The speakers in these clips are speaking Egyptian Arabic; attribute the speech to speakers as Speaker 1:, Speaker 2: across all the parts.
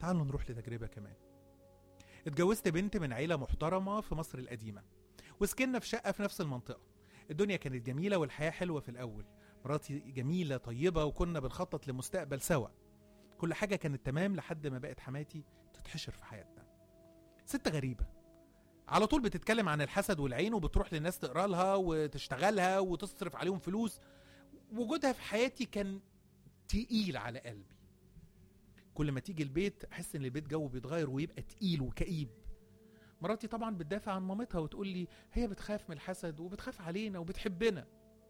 Speaker 1: تعالوا نروح لتجربة كمان اتجوزت بنت من عيلة محترمة في مصر القديمة وسكننا في شقة في نفس المنطقة الدنيا كانت جميلة والحياة حلوة في الأول مراتي جميلة طيبة وكنا بنخطط لمستقبل سوا كل حاجة كانت تمام لحد ما بقت حماتي تتحشر في حياتنا ست غريبة على طول بتتكلم عن الحسد والعين وبتروح للناس تقرا لها وتشتغلها وتصرف عليهم فلوس وجودها في حياتي كان تقيل على قلبي كل ما تيجي البيت احس ان البيت جو بيتغير ويبقى تقيل وكئيب مراتي طبعا بتدافع عن مامتها وتقول لي هي بتخاف من الحسد وبتخاف علينا وبتحبنا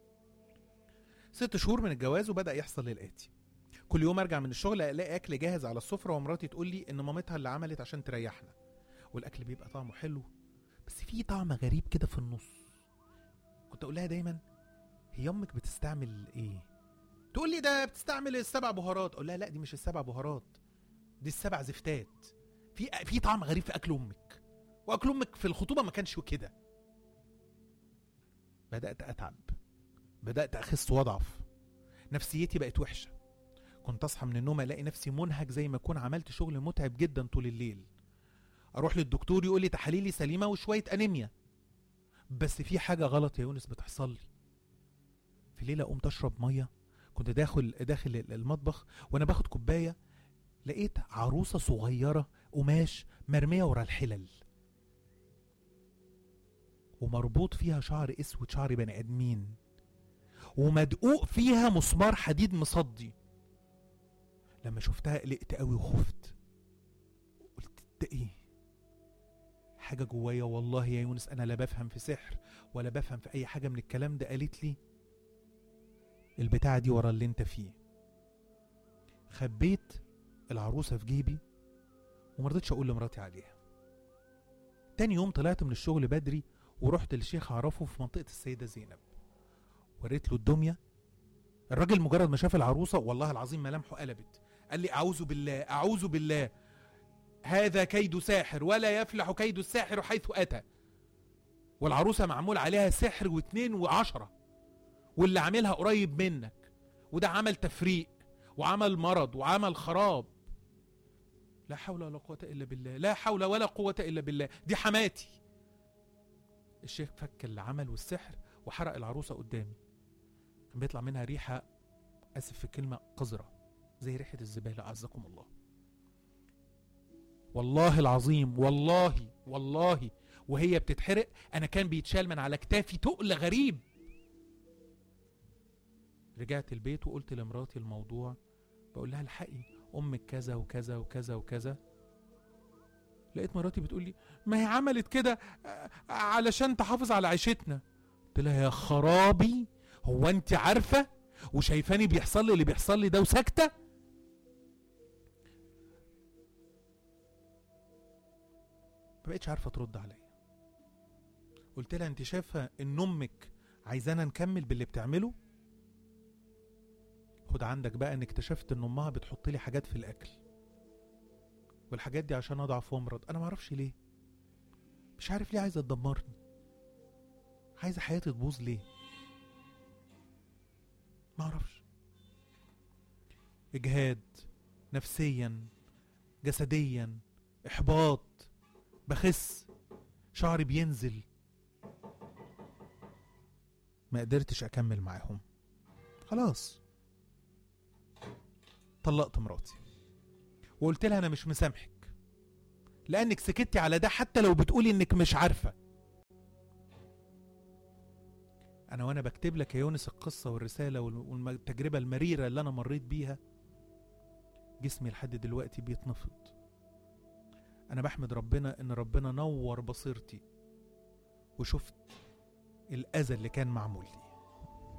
Speaker 1: ست شهور من الجواز وبدا يحصل الاتي كل يوم ارجع من الشغل الاقي اكل جاهز على السفره ومراتي تقول لي ان مامتها اللي عملت عشان تريحنا والاكل بيبقى طعمه حلو بس في طعم غريب كده في النص كنت اقول لها دايما هي امك بتستعمل ايه تقول لي ده بتستعمل السبع بهارات اقول لها لا دي مش السبع بهارات دي السبع زفتات في في طعم غريب في اكل امك واكل امك في الخطوبه ما كانش كده بدات اتعب بدات اخس واضعف نفسيتي بقت وحشه كنت اصحى من النوم الاقي نفسي منهك زي ما اكون عملت شغل متعب جدا طول الليل اروح للدكتور يقول لي تحاليلي سليمه وشويه انيميا بس في حاجه غلط يا يونس بتحصل لي في ليله قمت اشرب ميه كنت داخل داخل المطبخ وانا باخد كوبايه لقيت عروسه صغيره قماش مرميه ورا الحلل ومربوط فيها شعر اسود شعر بني ادمين ومدقوق فيها مسمار حديد مصدي لما شفتها قلقت قوي وخفت قلت ده ايه حاجه جوايا والله يا يونس انا لا بفهم في سحر ولا بفهم في اي حاجه من الكلام ده قالت لي البتاعه دي ورا اللي انت فيه خبيت العروسه في جيبي ومرضتش اقول لمراتي عليها تاني يوم طلعت من الشغل بدري ورحت للشيخ اعرفه في منطقه السيده زينب وريت له الدميه الراجل مجرد ما شاف العروسه والله العظيم ملامحه قلبت قال لي اعوذ بالله اعوذ بالله هذا كيد ساحر ولا يفلح كيد الساحر حيث اتى والعروسه معمول عليها سحر واتنين وعشرة واللي عاملها قريب منك وده عمل تفريق وعمل مرض وعمل خراب لا حول ولا قوة إلا بالله لا حول ولا قوة إلا بالله دي حماتي الشيخ فك العمل والسحر وحرق العروسة قدامي كان بيطلع منها ريحة أسف في الكلمة قذرة زي ريحة الزبالة أعزكم الله والله العظيم والله والله وهي بتتحرق أنا كان بيتشال من على كتافي تقل غريب رجعت البيت وقلت لمراتي الموضوع بقول لها الحقي امك كذا وكذا وكذا وكذا لقيت مراتي بتقول لي ما هي عملت كده آه، علشان تحافظ على عيشتنا قلت لها يا خرابي هو انت عارفه وشايفاني بيحصل لي اللي بيحصل لي ده وساكته ما بقتش عارفه ترد عليا قلت لها انت شايفه ان امك عايزانا نكمل باللي بتعمله خد عندك بقى ان اكتشفت ان امها بتحط لي حاجات في الاكل والحاجات دي عشان اضعف وامرض انا معرفش ليه مش عارف ليه عايزه تدمرني عايزه حياتي تبوظ ليه معرفش اجهاد نفسيا جسديا احباط بخس شعري بينزل ما قدرتش اكمل معاهم خلاص طلقت مراتي وقلت لها انا مش مسامحك لانك سكتي على ده حتى لو بتقولي انك مش عارفه انا وانا بكتب لك يا يونس القصه والرساله وال- والتجربه المريره اللي انا مريت بيها جسمي لحد دلوقتي بيتنفض انا بحمد ربنا ان ربنا نور بصيرتي وشفت الاذى اللي كان معمول لي